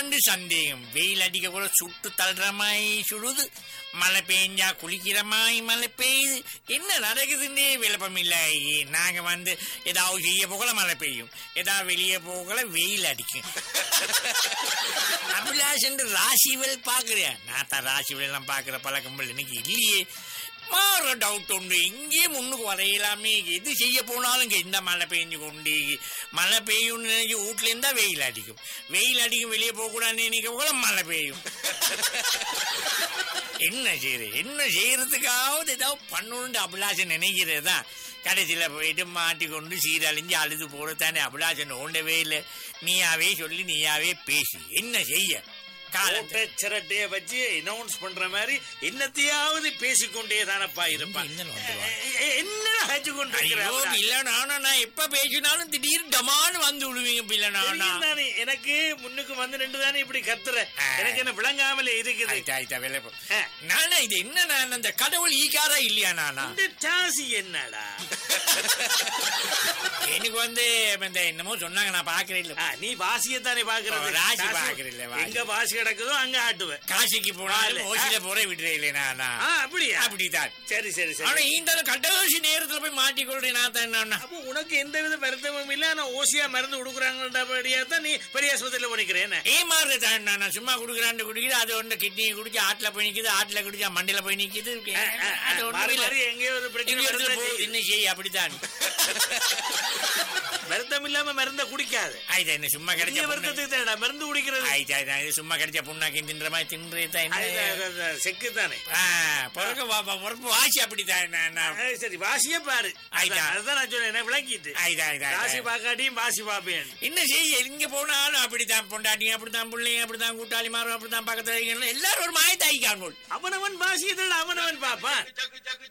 என்னன்னு சந்தேகம் வெயில் அடிக்க கூட சுட்டு தள்ளுற மாதிரி சுடுது மழை பெஞ்சா குளிக்கிற மாதிரி மழை பெய்யுது என்ன நடக்குதுன்னே விளப்பம் இல்லை நாங்க வந்து ஏதாவது செய்ய போகல மழை பெய்யும் ஏதாவது வெளியே போகல வெயில் அடிக்கும் அபிலாஷன் ராசிவல் பாக்குறேன் நான் தான் ராசிவல் எல்லாம் பாக்குற பழக்கம் இல்லை எனக்கு இல்லையே மாற டவுட் உண்டு இங்கே முன்னுக்கு வரையலாமே எது செய்ய போனாலும் இங்க இந்த மழை பெஞ்சு கொண்டு மழை பெய்யும்னு நினைச்சு வீட்டுல இருந்தா வெயில் அடிக்கும் வெயில் அடிக்கும் வெளியே போக கூடாதுன்னு நினைக்க கூட மழை பெய்யும் என்ன செய்யுது என்ன செய்யறதுக்காவது ஏதாவது பண்ணணும்னு அபிலாஷன் நினைக்கிறதா கடைசியில் போயிட்டு மாட்டிக்கொண்டு சீரழிஞ்சு அழுது போறதானே அபிலாஷன் ஓண்டவே இல்லை நீயாவே சொல்லி நீயாவே பேசி என்ன செய்ய காலத்தை ஓட்டை சிரட்டைய வச்சு அனௌன்ஸ் பண்ற மாதிரி என்னத்தையாவது பேசிக்கொண்டே தானப்பா இருப்பான் இன்னும் வந்துருவான். என்ன ஹச்சு கொண்டு ஐயோ பிள்ளை நானா நான் எப்ப பேசினாலும் திடீர்னு டமான்னு வந்து விடுவீங்க பிள்ளை நானா நானே எனக்கு முன்னுக்கு வந்து நின்று தானே இப்படி கத்துற ஆ. எனக்கு என்ன விளங்காமலே இருக்குது ஆயிட்டா ஆயிட்டா வேலை போ. ஆ. நானா இது என்ன நான் அந்த கடவுள் ஈக்காரா இல்லையா நானா இந்த டாசி என்னடா எனக்கு வந்து இந்த என்னமோ சொன்னாங்க நான் பாக்குறேன் இல்ல ஆ, நீ வாசியத்தானே பாக்குறது ஓ, ராசி டாசி. பாக்குறதில்ல, வாசி. எங்க வாசி கிடக்குதோ அங்க ஆட்டுவேன் காசிக்கு போனாலும் ஆளு. ஓசில போற விடுறே இல்லை நானா ஆ அப்படியா அப்படித்தான் சரி சரி ஆனா சரி இந்த கடைசி நேரத்துல போய் மாட்டிக்கொள்றேன் நான் தான் என்னன்னா அப்போ உனக்கு எந்த வித வருத்தமும் இல்ல ஆனா ஓசியா மருந்து கொடுக்குறாங்கன்றபடியா தான் நீ பெரிய ஆஸ்பத்திரியில போனிக்கிறேன் ஏமாறு தான் நான் சும்மா குடுக்குறான்னு குடிக்குது அது ஒன்று கிட்னி குடிச்சு ஆட்டுல போய் நிக்குது ஆட்டுல குடிச்சா மண்டையில போய் நிக்குது அது ஒண்ணும் மாறி இல்ல மாறி எங்கேயோ ஒரு பிரச்சனை இங்க இடத்துல வரதான் போகுது செய்யுது. என்ன செய்ய அப்படித்தான் வருத்தம் இல்லாம மருந்த குடிக்காது ஆயிட்டா என்ன சும்மா கிடைச்ச பெரிய புண்ணாக்கு- வருத்தத்துக்கு தானடா மருந்து குடிக்கிறது ஆயிட்டா ஆயிட்டா, இது சும்மா கிடைச்ச புண்ணாக்கி தின்ற மாதிரி தின்றேதான் அது- என்ன அது- அது செக்கு தானே ஆ, பிறகு வா- வா- பிறப்பு வாசி அப்படித்தான் நான் நான் ஆ, சரி வாசியே பாரு ஆயிட்டா. அதான் அதுதான் நான் சொன்னேன் என்ன விளக்கிட்டு ஆயிட்டா ஆயிட்டா ராசி ஆயிட்டா. பாக்காட்டியும் வாசி பாப்பேன் என்ன செய்ய எங்க போனாலும் அப்படித்தான் பொண்டாட்டிங்க அப்படித்தான் பிள்ளைங்க அப்படித்தான் கூட்டாளி மாறும் அப்படித்தான் பக்கத்துல இருக்கவங்க எல்லாரும் ஒரு மாயத்தாய்க்கான் அவனவன் வாசியதோட அவனவன் பாப்பான் ஜகு ஜகு